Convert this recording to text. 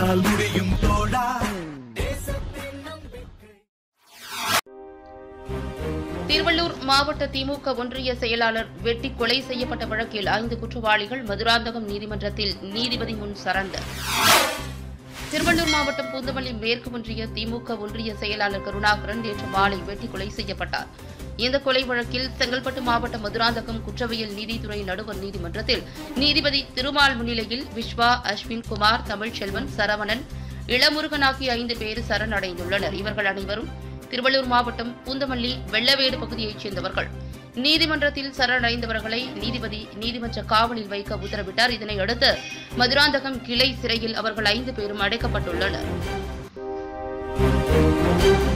உன்னால் முடியும் தோழா திருவள்ளூர் மாவட்ட திமுக ஒன்றிய செயலாளர் வெட்டி கொலை செய்யப்பட்ட வழக்கில் ஐந்து குற்றவாளிகள் மதுராந்தகம் நீதிமன்றத்தில் நீதிபதி முன் சரண்டர் திருவள்ளூர் மாவட்டம் பூந்தமல்லி மேற்கு ஒன்றிய திமுக ஒன்றிய செயலாளர் கருணாகரன் நேற்று மாலை வெட்டி கொலை செய்யப்பட்டார் இந்த கொலை வழக்கில் செங்கல்பட்டு மாவட்ட மதுராந்தகம் குற்றவியல் நீதித்துறை நடுவர் நீதிமன்றத்தில் நீதிபதி திருமால் முன்னிலையில் விஸ்வா அஸ்வின் குமார் தமிழ்ச்செல்வன் சரவணன் இளமுருகன் ஆகிய ஐந்து பேர் சரணடைந்துள்ளனர் இவர்கள் அனைவரும் திருவள்ளூர் மாவட்டம் பூந்தமல்லி வெள்ளவேடு பகுதியைச் சேர்ந்தவர்கள் நீதிமன்றத்தில் சரணடைந்தவர்களை நீதிபதி நீதிமன்ற காவலில் வைக்க உத்தரவிட்டார் இதனையடுத்து மதுராந்தகம் கிளை சிறையில் அவர்கள் ஐந்து பேரும் அடைக்கப்பட்டுள்ளனர்